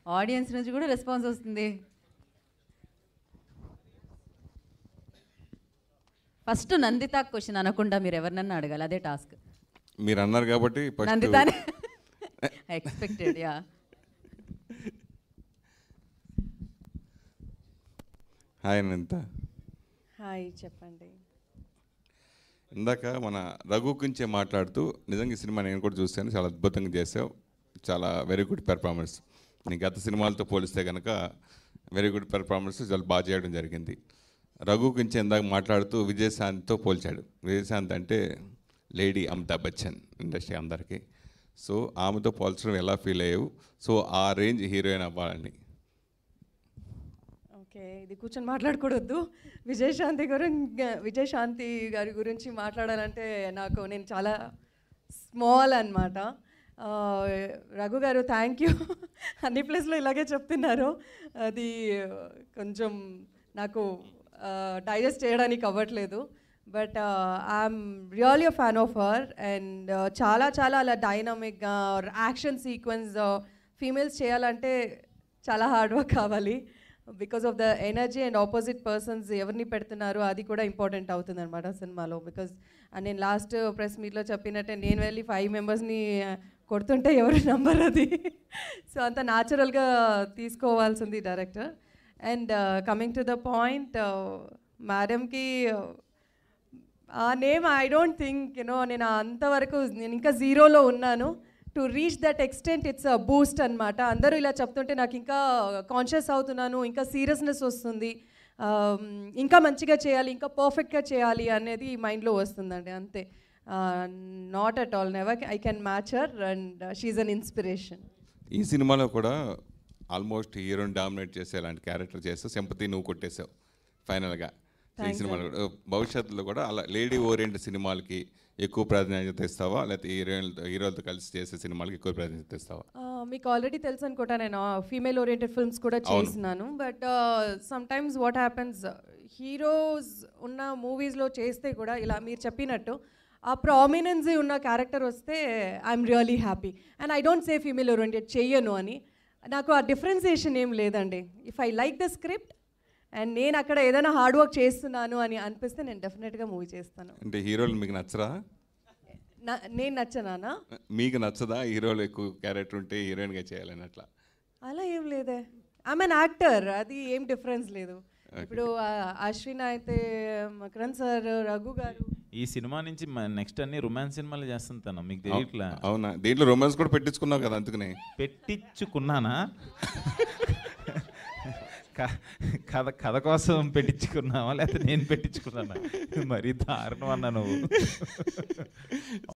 Audience నుంచి కూడా response వస్తుంది ఫస్ట్ నందిత క్వశ్చన్ అనకుండా మీరు ఎవరినన్నా అడగాలి అదే టాస్క్ మీరు అన్నారు కాబట్టి ఫస్ట్ నందితానే expected yeah hi Anantha hi చెప్పండి ఇందాక మన రఘు గురించే మాట్లాడుతూ నిజంగా ఈ సినిమా నేను కూడా చూశాను చాలా అద్భుతంగా చేసావు చాలా వెరీ గుడ్ పెర్ఫార్మెన్స్ నీ గత సినిమాలతో పోలిస్తే కనుక వెరీ గుడ్ పెర్ఫార్మెన్స్ చాలా బాగా చేయడం జరిగింది రఘు గురించి ఇందాక మాట్లాడుతూ విజయశాంతితో పోల్చాడు విజయశాంతి అంటే లేడీ అమితాబ్ బచ్చన్ ఇండస్ట్రీ అందరికీ సో ఆమెతో పోల్చడం ఎలా ఫీల్ అయ్యావు సో ఆ రేంజ్ హీరోయిన్ అవ్వాలని ఓకే ఇది కూర్చొని మాట్లాడకూడదు విజయశాంతి గారు విజయశాంతి గారి గురించి మాట్లాడాలంటే నాకు నేను చాలా స్మాల్ అనమాట రఘు గారు థ్యాంక్ యూ అన్ని ప్లేస్లో ఇలాగే చెప్తున్నారు అది కొంచెం నాకు డైజెస్ట్ చేయడానికి అవ్వట్లేదు but I'm really a fan of her and చాలా చాలా అలా డైనమిక్గా యాక్షన్ సీక్వెన్స్ ఫీమేల్స్ చేయాలంటే చాలా హార్డ్ వర్క్ కావాలి because of the energy and opposite persons ఎవరిని పెడుతున్నారు అది కూడా ఇంపార్టెంట్ అవుతుంది అనమాట సినిమాలో బికాస్ నేను లాస్ట్ ప్రెస్ మీట్లో చెప్పినట్టే నేను వెళ్ళి ఫైవ్ మెంబర్స్ని కొడుతుంటే ఎవరు నంబర్ అది సో అంత న్యాచురల్గా తీసుకోవాల్సింది director and coming to the point మేడంకి ఆ name I don't think you know నేను అంతవరకు నేను ఇంకా జీరోలో ఉన్నాను to reach that extent it's a boost అనమాట అందరూ ఇలా చెప్తుంటే నాకు ఇంకా కాన్షియస్ అవుతున్నాను ఇంకా సీరియస్నెస్ వస్తుంది Um, ఇంకా మంచిగా చేయాలి ఇంకా పర్ఫెక్ట్గా చేయాలి అనేది మైండ్లో వస్తుందండి అంతే not at all never I can match her and she an inspiration ఈ సినిమాలో కూడా ఆల్మోస్ట్ హీరోని డామినేట్ చేసే అలాంటి క్యారెక్టర్ చేస్తే సింపతి నువ్వు కొట్టేసావు ఫైనల్గా ఈ Thanks, సినిమాలో కూడా భవిష్యత్తులో కూడా అలా లేడీ ఓరియంట్ సినిమాలకి ఎక్కువ ప్రాధాన్యత ఇస్తావా లేకపోతే హీరోయిన్లతో హీరోలతో కలిసి చేసే సినిమాలకి ఎక్కువ ప్రాధాన్యత ఇస్తావా మీకు ఆల్రెడీ తెలుసు అనుకుంటా నేను ఫీమేల్ ఓరియంటెడ్ ఫిల్మ్స్ కూడా అవును. చేసినాను but sometimes what happens heroes ఉన్న మూవీస్లో చేస్తే కూడా ఇలా మీరు చెప్పినట్టు ఆ ప్రామినెన్సీ ఉన్న క్యారెక్టర్ వస్తే I'm really happy and I don't say female oriented చెయ్యను అని నాకు ఆ డిఫరెన్సియేషన్ ఏం లేదండి if I like the script and నేను అక్కడ ఏదైనా హార్డ్ వర్క్ చేస్తున్నాను అని అనిపిస్తే నేను డెఫినెట్గా మూవీ చేస్తాను అంటే హీరోలు మీకు నచ్చరా నా- నేను నచ్చనానా మీకు నచ్చదా హీరోలు ఎక్కువ క్యారెక్టర్ ఉంటే హీరోయిన్గా చేయాలని అట్లా అలా ఏం లేదే ఐమ్ అన్ యాక్టర్ అది ఏం డిఫరెన్స్ లేదు ఇప్పుడు ఆ, అశ్విన్ అయితే మకరన్ సార్ రఘు గారు ఈ సినిమా నుంచి నెక్స్ట్ అన్ని రొమాన్స్ సినిమాలు చేస్తుంటాను మీకు తెలియట్లా అవునా దీంట్లో రొమాన్స్ కూడా పెట్టించుకున్నావు కదా అందుకనే పెట్టించుకున్నానా క- కథ కథ కోసం పెట్టించుకున్నావా లేకపోతే నేను పెట్టించుకున్నానా మరీ దారుణం అన్నా నువ్వు